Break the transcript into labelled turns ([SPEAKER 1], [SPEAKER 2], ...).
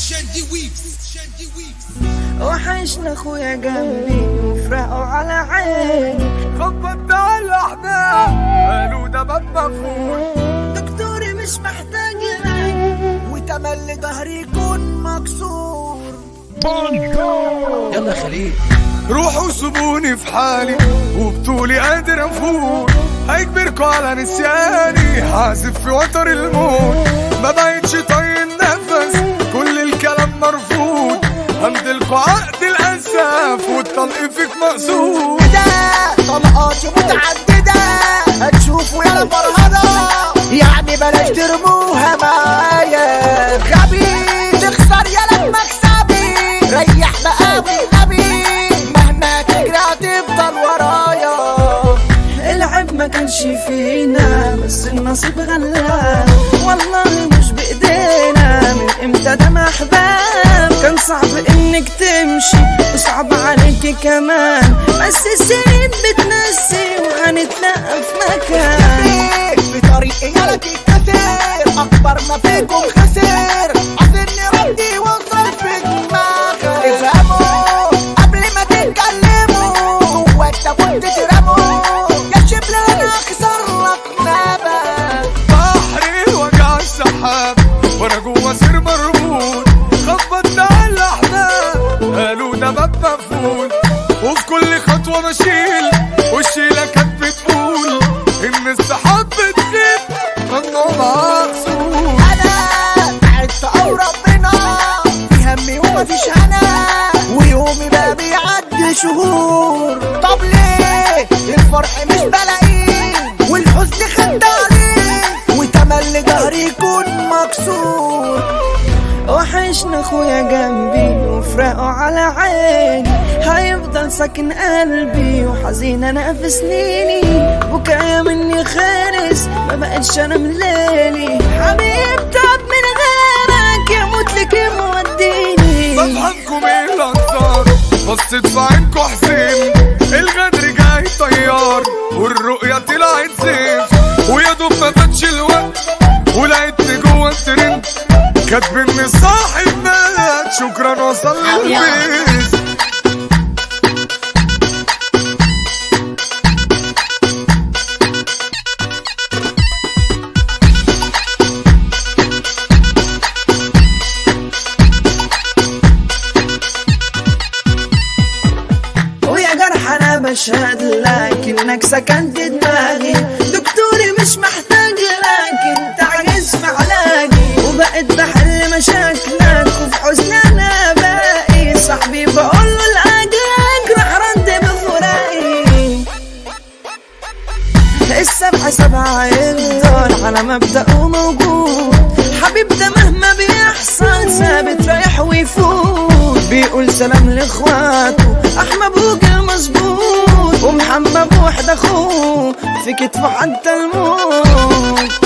[SPEAKER 1] شاندي ويفز شاندي ويفز
[SPEAKER 2] وحشنا اخويا جنبي وفرقوا على عيني
[SPEAKER 3] خبطت على الاحباب قالوا ده باب مقفول
[SPEAKER 2] دكتوري مش محتاج لك وتملي ظهري يكون مكسور
[SPEAKER 1] يلا خليل
[SPEAKER 3] روحوا سيبوني في حالي وبطولي قادر افوق هيجبركوا على نسياني حاسب في وتر الموت ما بقتش طايق نفس كل الكلام مرفوض همدلكوا عقد الاسف والطلق فيك مقصود
[SPEAKER 2] ده طلقاتي متعددة هتشوفوا يا فرهدة يعني بلاش ترموها معايا غبي تخسر يا مكسبي ريح بقى والنبي مهما تجري هتفضل ورايا العيب ما كانش فينا بس النصيب غلاب والله مش بايدينا من امتى ده محباب كان صعب انك تمشي وصعب عليكي كمان بس السنين بتنسي وهنتلاقى في مكان في طريقي يلك كتير اكبر ما فيكم خسر اظن ردي وصل في دماغي افهموا قبل ما تتكلموا جواك ده كنت ترموا يا شبل انا اكسر لك نبات
[SPEAKER 3] بحري وجع السحاب وانا جوا سير مربوط خبطت على الاحباب قالوا ده باب مقفول وفي كل خطوه بشيل والشيله كانت بتقول ان السحاب بتغيب ممنوع مقصود
[SPEAKER 2] انا تعبت او ربنا في همي ومفيش هنا ويومي بقى بيعدي شهور طب ليه الفرح مش بلاقيه والحزن خد عليه وتملي ظهري يكون مكسور وحشنا اخويا جنبي وفرقوا على عيني هيفضل ساكن قلبي وحزين انا في سنيني بكايا مني خالص ما بقتش انا من ليلي حبيب تعب من غيرك يموت لك موديني
[SPEAKER 3] بفهمكم ايه الانصار بصيت في عينكوا حزين الغدر جاي طيار والرؤية طلعت زيف ويا دوب ما فاتش الوقت ولقيتني جوه الترند كاتبني صاحب مات شكرا وصل للبيت
[SPEAKER 2] ويا جرح انا بشهد لك انك سكنت دماغي دكتوري مش محتاج لك انت عاجز في علاجي وبقيت بحل مشاكلك وفي حزن انا باقي صاحبي بقول له لاجلك راح رد بفراقي السبعة سبعة يفضل على مبدأه موجود حبيب ده مهما بيحصل ثابت رايح ويفوت بيقول سلام لاخواته احمد ابوك المظبوط ومحمد بوحد اخوه في كتفه حتى الموت